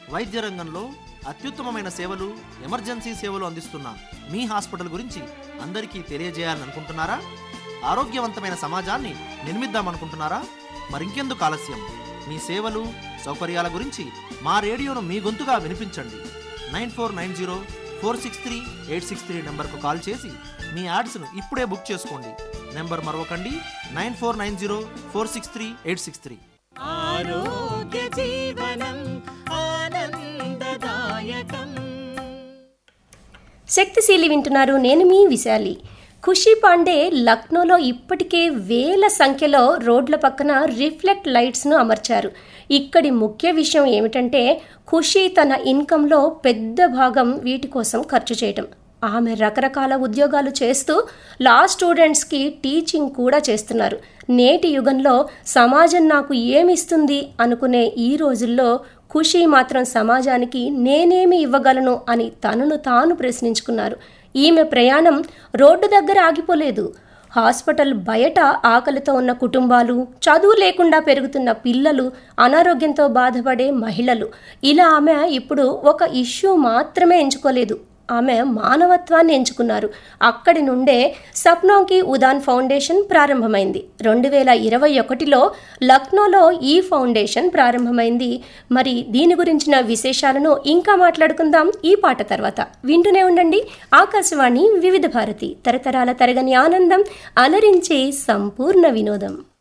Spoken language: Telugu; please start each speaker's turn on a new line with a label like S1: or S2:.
S1: వైద్య రంగంలో అత్యుత్తమమైన సేవలు ఎమర్జెన్సీ సేవలు అందిస్తున్న మీ హాస్పిటల్ గురించి అందరికీ తెలియజేయాలని అనుకుంటున్నారా ఆరోగ్యవంతమైన సమాజాన్ని నిర్మిద్దామనుకుంటున్నారా మరింకెందుకు ఆలస్యం మీ సేవలు సౌకర్యాల గురించి మా రేడియోను మీ గొంతుగా వినిపించండి nine four nine zero four six three eight six three నెంబర్కు కాల్ చేసి మీ యాడ్స్ను ఇప్పుడే బుక్ చేసుకోండి నెంబర్ మరొకండి nine four nine zero four six three eight six three
S2: ఆరోగ్య జీవనం ఆనందదాయకం
S3: శక్తిశీలి వింటున్నారు నేను మీ విశాలి ఖుషి పాండే లక్నోలో ఇప్పటికే వేల సంఖ్యలో రోడ్ల పక్కన రిఫ్లెక్ట్ లైట్స్ను అమర్చారు ఇక్కడి ముఖ్య విషయం ఏమిటంటే ఖుషి తన ఇన్కంలో పెద్ద భాగం వీటి కోసం ఖర్చు చేయటం ఆమె రకరకాల ఉద్యోగాలు చేస్తూ లా స్టూడెంట్స్కి టీచింగ్ కూడా చేస్తున్నారు నేటి యుగంలో సమాజం నాకు ఏమిస్తుంది అనుకునే ఈ రోజుల్లో ఖుషి మాత్రం సమాజానికి నేనేమి ఇవ్వగలను అని తనను తాను ప్రశ్నించుకున్నారు ఈమె ప్రయాణం రోడ్డు దగ్గర ఆగిపోలేదు హాస్పిటల్ బయట ఆకలితో ఉన్న కుటుంబాలు చదువు లేకుండా పెరుగుతున్న పిల్లలు అనారోగ్యంతో బాధపడే మహిళలు ఇలా ఆమె ఇప్పుడు ఒక ఇష్యూ మాత్రమే ఎంచుకోలేదు ఆమె మానవత్వాన్ని ఎంచుకున్నారు అక్కడి నుండే సప్నోకి ఉదాన్ ఫౌండేషన్ ప్రారంభమైంది రెండు వేల ఇరవై ఒకటిలో లక్నోలో ఈ ఫౌండేషన్ ప్రారంభమైంది మరి దీని గురించిన విశేషాలను ఇంకా మాట్లాడుకుందాం ఈ పాట తర్వాత వింటూనే ఉండండి ఆకాశవాణి వివిధ భారతి తరతరాల తరగని ఆనందం అలరించే సంపూర్ణ వినోదం